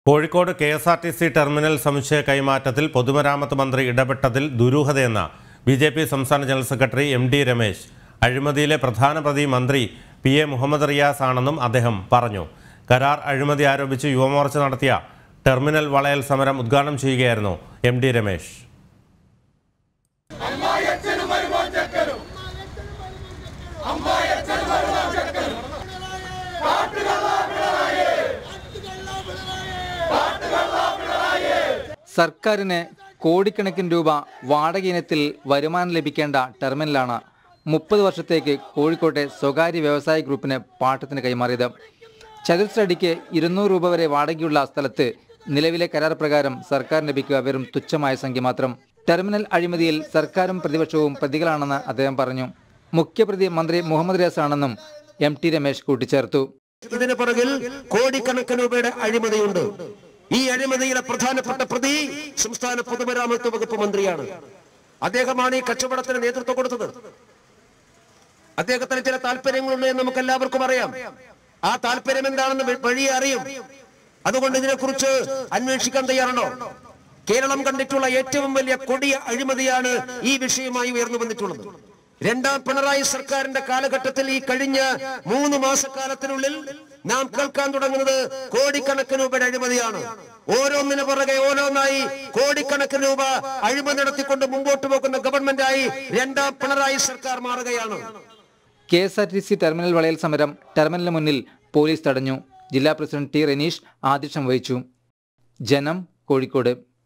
Kozhikode K S R T C terminal സമുച്ചയ കൈമാറ്റത്തിൽ പൊതുമരാമത്ത് മന്ത്രി ഇടപെട്ടതിൽ ദുരൂഹതയെന്ന ബി ജെ പി സംസ്ഥാന general secretary M D Ramesh അഴിമതിയിലെ പ്രധാന പ്രതി മന്ത്രി പി എ മുഹമ്മദ് റിയാസ് ആണെന്നും അദ്ദേഹം പറഞ്ഞു കരാർ അഴിമതി ആരോപിച്ച് യുവമോർച്ച നടത്തിയ ടെർമിനൽ വളയൽ സമരം ഉദ്ഘാടനം ചെയ്യുകയായിരുന്നു എം ഡി രമേശ് സർക്കാരിന് കോടിക്കണക്കിന് രൂപ വാടക ഇനത്തിൽ വരുമാനം ലഭിക്കേണ്ട ടെർമിനലാണ് മുപ്പത് വർഷത്തേക്ക് കോഴിക്കോട്ടെ സ്വകാര്യ വ്യവസായ ഗ്രൂപ്പിന് പാട്ടത്തിന് കൈമാറിയത് ചതുരശ്രടിക്ക് ഇരുന്നൂറ് രൂപ വരെ വാടകയുള്ള സ്ഥലത്ത് നിലവിലെ കരാർ പ്രകാരം സർക്കാരിന് ലഭിക്കുക വെറും തുച്ഛമായ സംഖ്യ മാത്രം ടെർമിനൽ അഴിമതിയിൽ സർക്കാരും പ്രതിപക്ഷവും പ്രതികളാണെന്ന് അദ്ദേഹം പറഞ്ഞു മുഖ്യപ്രതി മന്ത്രി മുഹമ്മദ് റിയാസ് ആണെന്നും എം ടി രമേശ് കൂട്ടിച്ചേർത്തു ഇതിന് പുറകിൽ കോടിക്കണക്കിന് രൂപയുടെ അഴിമതിയുണ്ട് ഈ അഴിമതിയിലെ പ്രധാനപ്പെട്ട പ്രതി സംസ്ഥാന പൊതുമരാമത്ത് വകുപ്പ് മന്ത്രിയാണ് അദ്ദേഹമാണ് ഈ കച്ചവടത്തിന് നേതൃത്വം കൊടുത്തത് അദ്ദേഹത്തിന് ചില താല്പര്യങ്ങളുണ്ട് എന്ന് നമുക്ക് എല്ലാവർക്കും അറിയാം ആ താല്പര്യം എന്താണെന്ന് വ- വഴിയെ അറിയും അതുകൊണ്ട് ഇതിനെക്കുറിച്ച് അന്വേഷിക്കാൻ തയ്യാറുണ്ടോ കേരളം കണ്ടിട്ടുള്ള ഏറ്റവും വലിയ കൊടിയ അഴിമതിയാണ് ഈ വിഷയമായി ഉയർന്നു വന്നിട്ടുള്ളത് രണ്ടാം പിണറായി സർക്കാരിന്റെ കാലഘട്ടത്തിൽ ഈ കഴിഞ്ഞ മൂന്ന് മാസക്കാലത്തിനുള്ളിൽ നാം കേൾക്കാൻ തുടങ്ങുന്നത് കോടിക്കണക്കിന് രൂപയുടെ അഴിമതിയാണ് ഓരോന്നിനു പുറകെ ഓരോന്നായി കോടിക്കണക്കിന് രൂപ അഴിമതി നടത്തിക്കൊണ്ട് മുമ്പോട്ട് പോകുന്ന ഗവൺമെന്റായി രണ്ടാം പിണറായി സർക്കാർ മാറുകയാണ് K S R T C terminal വളയൽ സമരം ടെർമിനലിന് മുന്നിൽ പോലീസ് തടഞ്ഞു ജില്ലാ പ്രസിഡന്റ് ടി റെനീഷ് ആധ്യക്ഷം വഹിച്ചു ജനം കോഴിക്കോട്